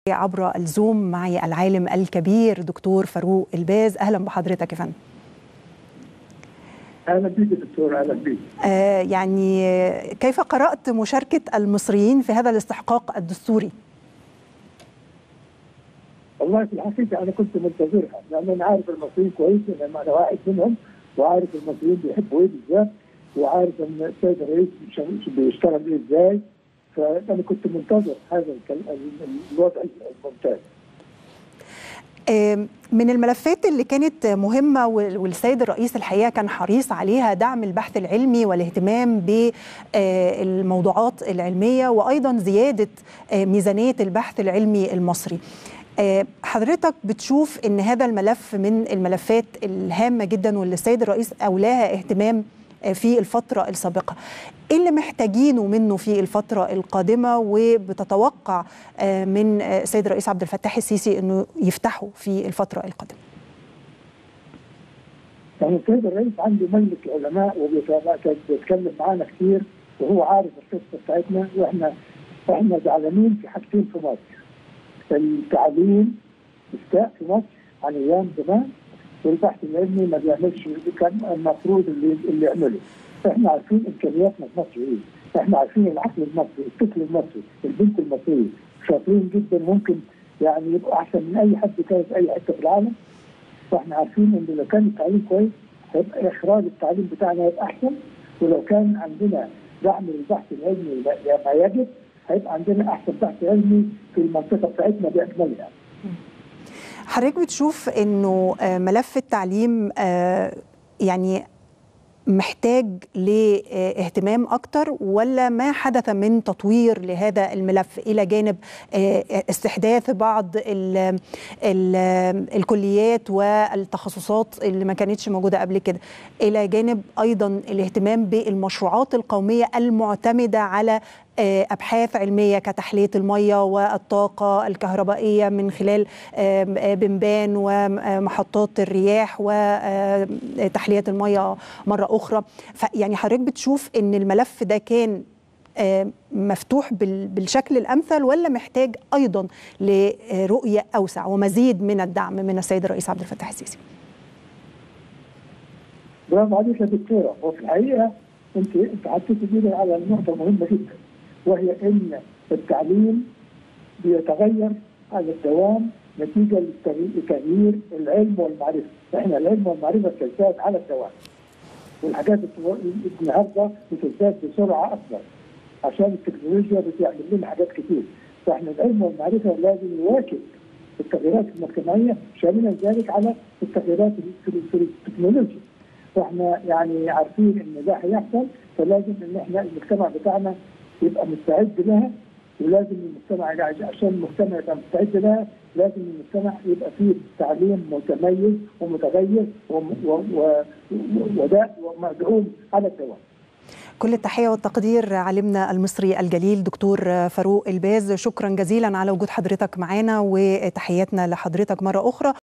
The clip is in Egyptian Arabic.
عبر الزوم معي العالم الكبير دكتور فاروق الباز اهلا بحضرتك يا فندم اهلا بيك دكتور اهلا بيك آه يعني كيف قرات مشاركه المصريين في هذا الاستحقاق الدستوري والله في الحقيقه انا كنت منتظرها لان انا عارف المصريين كويس لان انا واحد منهم وعارف المصريين بيحبوا ايه بالذات وعارف ان السيد الرئيس بيشتغل ايه ازاي فانا كنت منتظر هذا الوضع الممتاز من الملفات اللي كانت مهمة والسيد الرئيس الحقيقة كان حريص عليها دعم البحث العلمي والاهتمام بالموضوعات العلمية وأيضا زيادة ميزانية البحث العلمي المصري حضرتك بتشوف ان هذا الملف من الملفات الهامه جدا واللي السيد الرئيس اولاها اهتمام في الفتره السابقه ايه اللي محتاجينه منه في الفتره القادمه وبتتوقع من السيد الرئيس عبد الفتاح السيسي انه يفتحه في الفتره القادمه يعني السيد الرئيس عنده مجلس علماء وبيتكلم معانا كثير وهو عارف القصه بتاعتنا واحنا احنا زعلانين في حاجتين في مصر التعليم استاء في مصر عن ايام زمان والبحث العلمي ما بيعملش كان المفروض اللي اللي يعمله احنا عارفين امكانياتنا في مصر ايه احنا عارفين العقل المصري الطفل المصري البنت المصريه شاطرين جدا ممكن يعني يبقوا احسن من اي حد تاني في اي حته في العالم فاحنا عارفين ان لو كان التعليم كويس هيبقى اخراج التعليم بتاعنا هيبقى احسن ولو كان عندنا دعم للبحث العلمي ما يجب هيبقى عندنا احسن بحث علمي في المنطقه بتاعتنا باكملها. حضرتك بتشوف انه ملف التعليم يعني محتاج لاهتمام اكتر ولا ما حدث من تطوير لهذا الملف الى جانب استحداث بعض ال ال الكليات والتخصصات اللي ما كانتش موجوده قبل كده الى جانب ايضا الاهتمام بالمشروعات القوميه المعتمده على ابحاث علميه كتحليه الميه والطاقه الكهربائيه من خلال بنبان ومحطات الرياح وتحليه الميه مره اخرى فيعني حضرتك بتشوف ان الملف ده كان مفتوح بالشكل الامثل ولا محتاج ايضا لرؤيه اوسع ومزيد من الدعم من السيد الرئيس عبد الفتاح السيسي برافو عليك يا دكتوره وفي الحقيقه انت انت حطيتي على نقطه مهمه جدا وهي ان التعليم بيتغير على الدوام نتيجه لتغيير العلم والمعرفه، احنا العلم والمعرفه بتزداد على الدوام. والحاجات النهارده بتزداد بسرعه اكبر عشان التكنولوجيا بتعمل لنا حاجات كتير، فاحنا العلم والمعرفه لازم يواكب التغييرات المجتمعيه شاملا ذلك على التغييرات في التكنولوجيا. فاحنا يعني عارفين ان ده هيحصل فلازم ان احنا المجتمع بتاعنا يبقى مستعد لها ولازم المجتمع عشان المجتمع يبقى مستعد لها لازم المجتمع يبقى فيه تعليم متميز ومتغير وده ومدعوم على الدوام. كل التحية والتقدير علمنا المصري الجليل دكتور فاروق الباز شكرا جزيلا على وجود حضرتك معنا وتحياتنا لحضرتك مرة أخرى